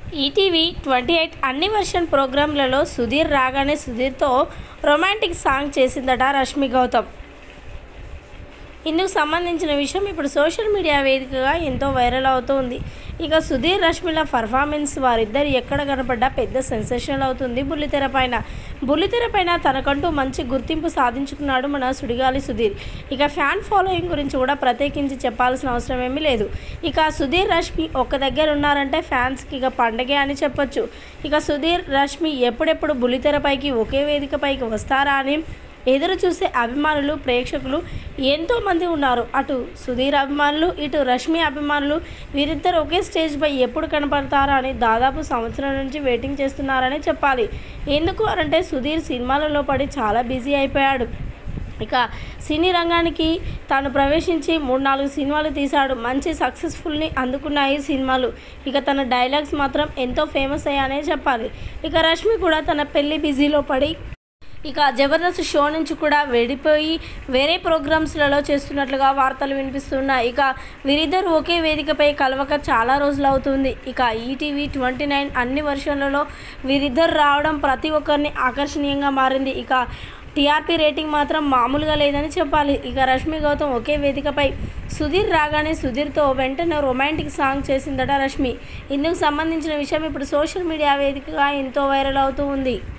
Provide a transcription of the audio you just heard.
ETV twenty eight అన్ని version ప్రోగ్రాంలలో సుధీర్ రాగానే సుధీర్తో రొమాంటిక్ సాంగ్ చేసిందట రష్మి గౌతమ్ ఇందుకు సంబంధించిన విషయం ఇప్పుడు సోషల్ మీడియా వేదికగా ఎంతో వైరల్ అవుతుంది ఇక సుధీర్ రష్మిల పర్ఫార్మెన్స్ వారిద్దరు ఎక్కడ కనపడ్డా పెద్ద సెన్సేషనల్ అవుతుంది బుల్లితెర పైన బుల్లితెర పైన తనకంటూ మంచి గుర్తింపు సాధించుకున్నాడు మన సుడిగాలి సుధీర్ ఇక ఫ్యాన్ ఫాలోయింగ్ గురించి కూడా ప్రత్యేకించి చెప్పాల్సిన అవసరం ఏమీ లేదు ఇక సుధీర్ రష్మి ఒక్క దగ్గర ఉన్నారంటే ఫ్యాన్స్కి ఇక పండగే అని చెప్పొచ్చు ఇక సుధీర్ రష్మి ఎప్పుడెప్పుడు బుల్లితెరపైకి ఒకే వేదికపైకి వస్తారా అని ఎదురు చూసే అభిమానులు ప్రేక్షకులు ఎంతోమంది ఉన్నారు అటు సుధీర్ అభిమానులు ఇటు రష్మి అభిమానులు వీరిద్దరు ఒకే స్టేజ్పై ఎప్పుడు కనపడతారా అని దాదాపు సంవత్సరం నుంచి వెయిటింగ్ చేస్తున్నారని చెప్పాలి ఎందుకు అనంటే సుధీర్ సినిమాలలో పడి చాలా బిజీ అయిపోయాడు ఇక సినీ రంగానికి తాను ప్రవేశించి మూడు నాలుగు సినిమాలు తీశాడు మంచి సక్సెస్ఫుల్ని అందుకున్నాయి సినిమాలు ఇక తన డైలాగ్స్ మాత్రం ఎంతో ఫేమస్ అయ్యానే చెప్పాలి ఇక రష్మి కూడా తన పెళ్లి బిజీలో పడి ఇక జబర్దస్త్ షో నుంచి కూడా వెళ్ళిపోయి వేరే ప్రోగ్రామ్స్లలో చేస్తున్నట్లుగా వార్తలు వినిపిస్తున్నాయి ఇక వీరిద్దరు ఒకే వేదికపై కలవక చాలా రోజులు అవుతుంది ఇక ఈటీవీ ట్వంటీ నైన్ అన్ని వర్షన్లలో వీరిద్దరు రావడం ప్రతి ఒక్కరిని ఆకర్షణీయంగా మారింది ఇక టీఆర్పీ రేటింగ్ మాత్రం మామూలుగా లేదని చెప్పాలి ఇక రష్మి గౌతమ్ ఒకే వేదికపై సుధీర్ రాగానే సుధీర్తో వెంటనే రొమాంటిక్ సాంగ్ చేసిందట రష్మి ఇందుకు సంబంధించిన విషయం ఇప్పుడు సోషల్ మీడియా వేదికగా ఎంతో వైరల్ అవుతూ ఉంది